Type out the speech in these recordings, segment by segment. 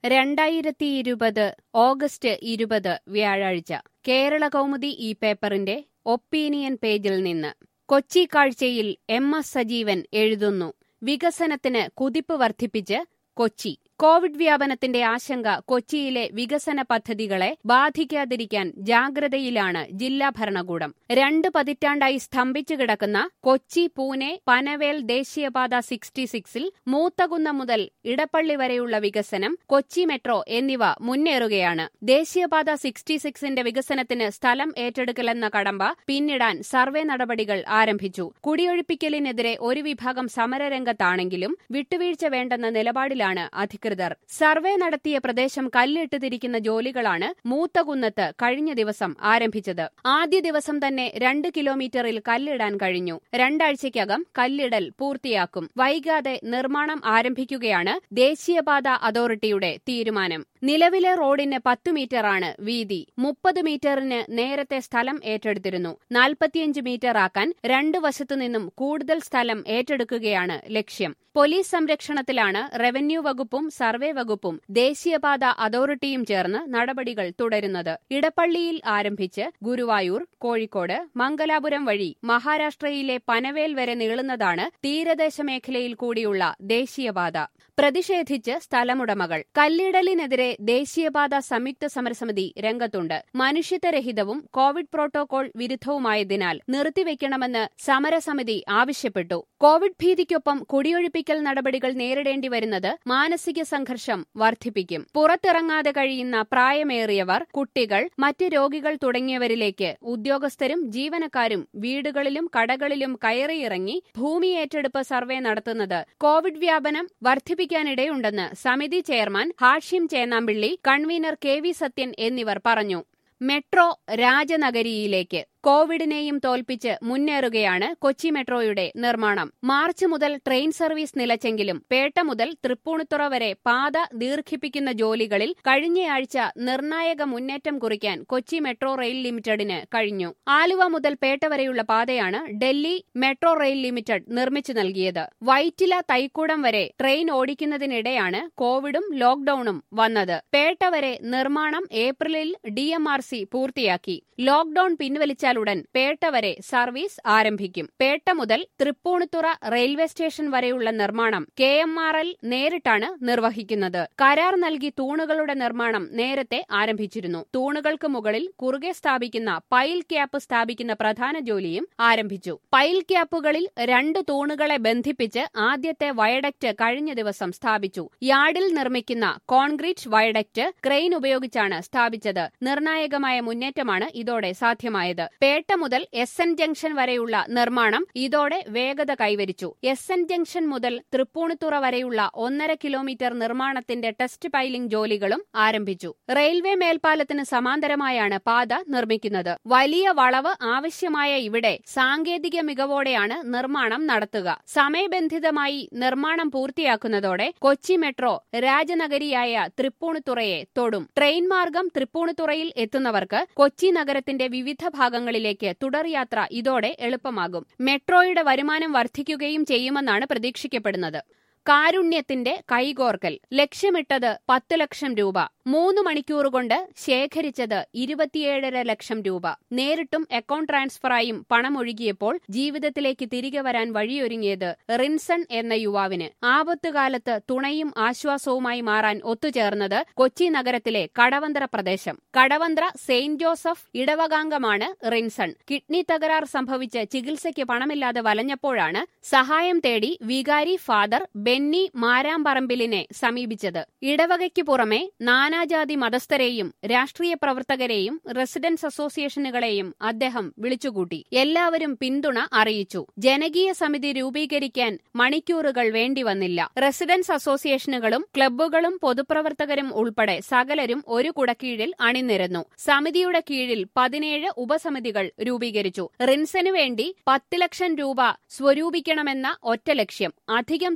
രണ്ടായിരത്തി ഇരുപത് ഓഗസ്റ്റ് ഇരുപത് വ്യാഴാഴ്ച കേരള കൗമുദി ഈ പേപ്പറിന്റെ ഒപ്പീനിയൻ പേജിൽ നിന്ന് കൊച്ചി കാഴ്ചയിൽ എം എസ് സജീവൻ എഴുതുന്നു വികസനത്തിന് കുതിപ്പ് വർദ്ധിപ്പിച്ച് കൊച്ചി കോവിഡ് വ്യാപനത്തിന്റെ ആശങ്ക കൊച്ചിയിലെ വികസന പദ്ധതികളെ ബാധിക്കാതിരിക്കാൻ ജാഗ്രതയിലാണ് ജില്ലാ ഭരണകൂടം രണ്ട് പതിറ്റാണ്ടായി സ്തംഭിച്ചു കിടക്കുന്ന കൊച്ചി പൂനെ പനവേൽ ദേശീയപാത സിക്സ്റ്റി സിക്സിൽ മൂത്തകുന്നം മുതൽ ഇടപ്പള്ളി വരെയുള്ള വികസനം കൊച്ചി മെട്രോ എന്നിവ മുന്നേറുകയാണ് ദേശീയപാത സിക്സ്റ്റി സിക്സിന്റെ വികസനത്തിന് സ്ഥലം ഏറ്റെടുക്കലെന്ന കടമ്പ പിന്നിടാൻ സർവേ നടപടികൾ ആരംഭിച്ചു കുടിയൊഴിപ്പിക്കലിനെതിരെ ഒരു വിഭാഗം സമരരംഗത്താണെങ്കിലും വിട്ടുവീഴ്ച വേണ്ടെന്ന നിലപാടിലാണ് അധികൃതർ അധികൃതർ സർവേ നടത്തിയ പ്രദേശം കല്ലിട്ട് തിരിക്കുന്ന ജോലികളാണ് മൂത്തകുന്നത്ത് കഴിഞ്ഞ ദിവസം ആരംഭിച്ചത് ആദ്യ ദിവസം തന്നെ രണ്ട് കിലോമീറ്ററിൽ കല്ലിടാൻ കഴിഞ്ഞു രണ്ടാഴ്ചയ്ക്കകം കല്ലിടൽ പൂർത്തിയാക്കും വൈകാതെ നിർമ്മാണം ആരംഭിക്കുകയാണ് ദേശീയപാത അതോറിറ്റിയുടെ തീരുമാനം നിലവിലെ റോഡിന് പത്ത് മീറ്ററാണ് വീതി മുപ്പത് മീറ്ററിന് നേരത്തെ സ്ഥലം ഏറ്റെടുത്തിരുന്നു നാൽപ്പത്തിയഞ്ച് മീറ്റർ ആക്കാൻ രണ്ടു വശത്തുനിന്നും കൂടുതൽ സ്ഥലം ഏറ്റെടുക്കുകയാണ് ലക്ഷ്യം പോലീസ് സംരക്ഷണത്തിലാണ് റവന്യൂ വകുപ്പും സർവേ വകുപ്പും ദേശീയപാത അതോറിറ്റിയും ചേർന്ന് നടപടികൾ തുടരുന്നത് ഇടപ്പള്ളിയിൽ ആരംഭിച്ച് ഗുരുവായൂർ കോഴിക്കോട് മംഗലാപുരം വഴി മഹാരാഷ്ട്രയിലെ പനവേൽ വരെ നീളുന്നതാണ് തീരദേശ മേഖലയിൽ കൂടിയുള്ള ദേശീയപാത പ്രതിഷേധിച്ച് സ്ഥലമുടമകൾ കല്ലിടലിനെതിരെ ദേശീയപാത സംയുക്ത സമരസമിതി രംഗത്തുണ്ട് മനുഷ്യത്വരഹിതവും കോവിഡ് പ്രോട്ടോകോൾ വിരുദ്ധവുമായതിനാൽ നിർത്തിവെക്കണമെന്ന് സമരസമിതി ആവശ്യപ്പെട്ടു കോവിഡ് ഭീതിക്കൊപ്പം കുടിയൊഴിപ്പിക്കൽ നടപടികൾ നേരിടേണ്ടി വരുന്നത് മാനസിക സംഘർഷം വർദ്ധിപ്പിക്കും പുറത്തിറങ്ങാതെ കഴിയുന്ന പ്രായമേറിയവർ കുട്ടികൾ മറ്റ് രോഗികൾ തുടങ്ങിയവരിലേക്ക് ഉദ്യോഗസ്ഥരും ജീവനക്കാരും വീടുകളിലും കടകളിലും കയറിയിറങ്ങി ഭൂമി ഏറ്റെടുപ്പ് സർവേ നടത്തുന്നത് കോവിഡ് വ്യാപനം വർദ്ധിപ്പിക്കാനിടയുണ്ടെന്ന് സമിതി chairman Hashim Chennampilly convener K V Sathyan എന്നിവർ പറഞ്ഞു മെട്രോ രാജനഗരിയിലേക്ക് കോവിഡിനെയും തോൽപ്പിച്ച് മുന്നേറുകയാണ് കൊച്ചി മെട്രോയുടെ നിർമ്മാണം മാർച്ച് മുതൽ ട്രെയിൻ സർവീസ് നിലച്ചെങ്കിലും പേട്ട മുതൽ തൃപ്പൂണിത്തുറ വരെ പാത ദീർഘിപ്പിക്കുന്ന ജോലികളിൽ കഴിഞ്ഞയാഴ്ച നിർണായക മുന്നേറ്റം കുറിക്കാൻ കൊച്ചി മെട്രോ റെയിൽ ലിമിറ്റഡിന് കഴിഞ്ഞു ആലുവ മുതൽ പേട്ട വരെയുള്ള പാതയാണ് ഡൽഹി മെട്രോ റെയിൽ ലിമിറ്റഡ് നിർമ്മിച്ചു നൽകിയത് വൈറ്റില തൈക്കൂടം വരെ ട്രെയിൻ ഓടിക്കുന്നതിനിടെയാണ് കോവിഡും ലോക്ഡൌണും വന്നത് പേട്ട വരെ നിർമ്മാണം ഏപ്രിലിൽ ഡിഎംആർസി പൂർത്തിയാക്കി ലോക്ഡൌൺ പിൻവലിച്ച ഉടൻ പേട്ട വരെ സർവീസ് ആരംഭിക്കും പേട്ട മുതൽ തൃപ്പൂണിത്തുറ റെയിൽവേ സ്റ്റേഷൻ വരെയുള്ള നിർമ്മാണം കെ എം ആർ എൽ നേരിട്ടാണ് നിർവഹിക്കുന്നത് കരാർ നൽകി തൂണുകളുടെ നിർമ്മാണം നേരത്തെ ആരംഭിച്ചിരുന്നു തൂണുകൾക്ക് മുകളിൽ കുറുകെ സ്ഥാപിക്കുന്ന പൈൽ ക്യാപ്പ് സ്ഥാപിക്കുന്ന പ്രധാന ജോലിയും ആരംഭിച്ചു പൈൽ ക്യാപ്പുകളിൽ രണ്ട് തൂണുകളെ ബന്ധിപ്പിച്ച് ആദ്യത്തെ വയഡക്റ്റ് കഴിഞ്ഞ ദിവസം സ്ഥാപിച്ചു യാർഡിൽ നിർമ്മിക്കുന്ന കോൺക്രീറ്റ് വയഡക്റ്റ് ക്രെയിൻ ഉപയോഗിച്ചാണ് സ്ഥാപിച്ചത് നിർണായകമായ മുന്നേറ്റമാണ് ഇതോടെ സാധ്യമായത് പേട്ട മുതൽ എസ് എൻ ജംഗ്ഷൻ വരെയുള്ള നിർമ്മാണം ഇതോടെ വേഗത കൈവരിച്ചു എസ് എൻ ജംഗ്ഷൻ മുതൽ തൃപ്പൂണിത്തുറ വരെയുള്ള ഒന്നര കിലോമീറ്റർ നിർമ്മാണത്തിന്റെ ടെസ്റ്റ് പൈലിംഗ് ജോലികളും ആരംഭിച്ചു റെയിൽവേ മേൽപ്പാലത്തിന് സമാന്തരമായാണ് പാത നിർമ്മിക്കുന്നത് വലിയ വളവ് ആവശ്യമായ ഇവിടെ സാങ്കേതിക മികവോടെയാണ് നിർമ്മാണം നടത്തുക സമയബന്ധിതമായി നിർമ്മാണം പൂർത്തിയാക്കുന്നതോടെ കൊച്ചി മെട്രോ രാജനഗരിയായ തൃപ്പൂണിത്തുറയെ തൊടും ട്രെയിൻ മാർഗം തൃപ്പൂണിത്തുറയിൽ എത്തുന്നവർക്ക് കൊച്ചി നഗരത്തിന്റെ വിവിധ ഭാഗങ്ങളിലേക്ക് തുടർയാത്ര ഇതോടെ എളുപ്പമാകും മെട്രോയുടെ വരുമാനം വർദ്ധിക്കുകയും ചെയ്യുമെന്നാണ് പ്രതീക്ഷിക്കപ്പെടുന്നത് കാരുണ്യത്തിന്റെ കൈകോർക്കൽ ലക്ഷ്യമിട്ടത് പത്ത് ലക്ഷം രൂപ മൂന്ന് മണിക്കൂർ കൊണ്ട് ശേഖരിച്ചത് ഇരുപത്തിയേഴര ലക്ഷം രൂപ നേരിട്ടും അക്കൌണ്ട് ട്രാൻസ്ഫറായും പണമൊഴുകിയപ്പോൾ ജീവിതത്തിലേക്ക് തിരികെ വരാൻ വഴിയൊരുങ്ങിയത് റിൻസൺ എന്ന യുവാവിന് ആപത്തുകാലത്ത് തുണയും ആശ്വാസവുമായി മാറാൻ ഒത്തുചേർന്നത് കൊച്ചി നഗരത്തിലെ കടവന്ത്ര പ്രദേശം കടവന്ത്ര സെയിന്റ് ജോസഫ് ഇടവകാംഗമാണ് റിൻസൺ കിഡ്നി തകരാർ സംഭവിച്ച് ചികിത്സയ്ക്ക് പണമില്ലാതെ വലഞ്ഞപ്പോഴാണ് സഹായം തേടി വികാരി ഫാദർ ബെന്നി മാരാമ്പറമ്പിലിനെ സമീപിച്ചത് ഇടവകയ്ക്കു പുറമെ നാനാജാതി മതസ്ഥരെയും രാഷ്ട്രീയ പ്രവർത്തകരെയും റെസിഡൻസ് അസോസിയേഷനുകളെയും അദ്ദേഹം വിളിച്ചുകൂട്ടി എല്ലാവരും പിന്തുണ അറിയിച്ചു ജനകീയ സമിതി രൂപീകരിക്കാൻ മണിക്കൂറുകൾ വേണ്ടിവന്നില്ല റെസിഡൻസ് അസോസിയേഷനുകളും ക്ലബ്ബുകളും പൊതുപ്രവർത്തകരും ഉൾപ്പെടെ സകലരും ഒരു കുടക്കീഴിൽ അണിനിരന്നു സമിതിയുടെ കീഴിൽ പതിനേഴ് ഉപസമിതികൾ രൂപീകരിച്ചു റിൻസനു വേണ്ടി പത്ത് ലക്ഷം രൂപ സ്വരൂപിക്കണമെന്ന ഒറ്റ ലക്ഷ്യം അധികം തുക ലഭിച്ചു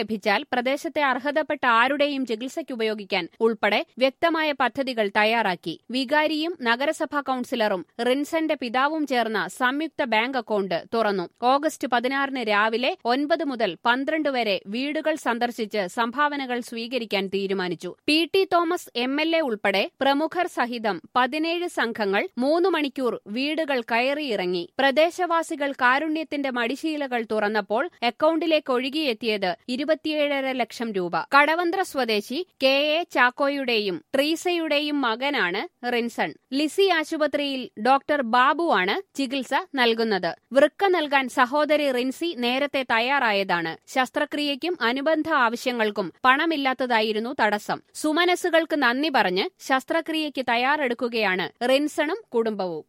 ലഭിച്ചാൽ പ്രദേശത്തെ അർഹതപ്പെട്ട ആരുടെയും ചികിത്സയ്ക്ക് ഉപയോഗിക്കാൻ ഉൾപ്പെടെ വ്യക്തമായ പദ്ധതികൾ തയ്യാറാക്കി വികാരിയും നഗരസഭാ കൌൺസിലറും റിൻസന്റെ പിതാവും ചേർന്ന സംയുക്ത ബാങ്ക് അക്കൌണ്ട് തുറന്നു ഓഗസ്റ്റ് പതിനാറിന് രാവിലെ ഒൻപത് മുതൽ പന്ത്രണ്ട് വരെ വീടുകൾ സന്ദർശിച്ച് സംഭാവനകൾ സ്വീകരിക്കാൻ തീരുമാനിച്ചു P T Thomas M L A ഉൾപ്പെടെ പ്രമുഖർ സഹിതം പതിനേഴ് സംഘങ്ങൾ മൂന്ന് മണിക്കൂർ വീടുകൾ കയറിയിറങ്ങി പ്രദേശവാസികൾ കാരുണ്യത്തിന്റെ മടിശീലകൾ തുറന്നപ്പോൾ അക്കൌണ്ടിലേക്ക് ഒഴുകിയെത്തിയത് ഇരുപത്തിയേഴര ലക്ഷം രൂപ കടവന്ത്ര സ്വദേശി കെ എ ചാക്കോയുടെയും ട്രീസയുടെയും മകനാണ് റിൻസൺ ലിസി ആശുപത്രിയിൽ ഡോക്ടർ ബാബുവാണ് ചികിത്സ നൽകുന്നത് വൃക്ക നൽകാൻ സഹോദരി റിൻസി നേരത്തെ തയ്യാറായതാണ് ശസ്ത്രക്രിയയ്ക്കും അനുബന്ധ ആവശ്യങ്ങൾക്കും പണമില്ലാത്തതായിരുന്നു തടസ്സം സുമനസുകൾക്ക് നന്ദി പറഞ്ഞ് ശസ്ത്രക്രിയയ്ക്ക് തയ്യാറെടുക്കുകയാണ് റിൻസണും കുടുംബവും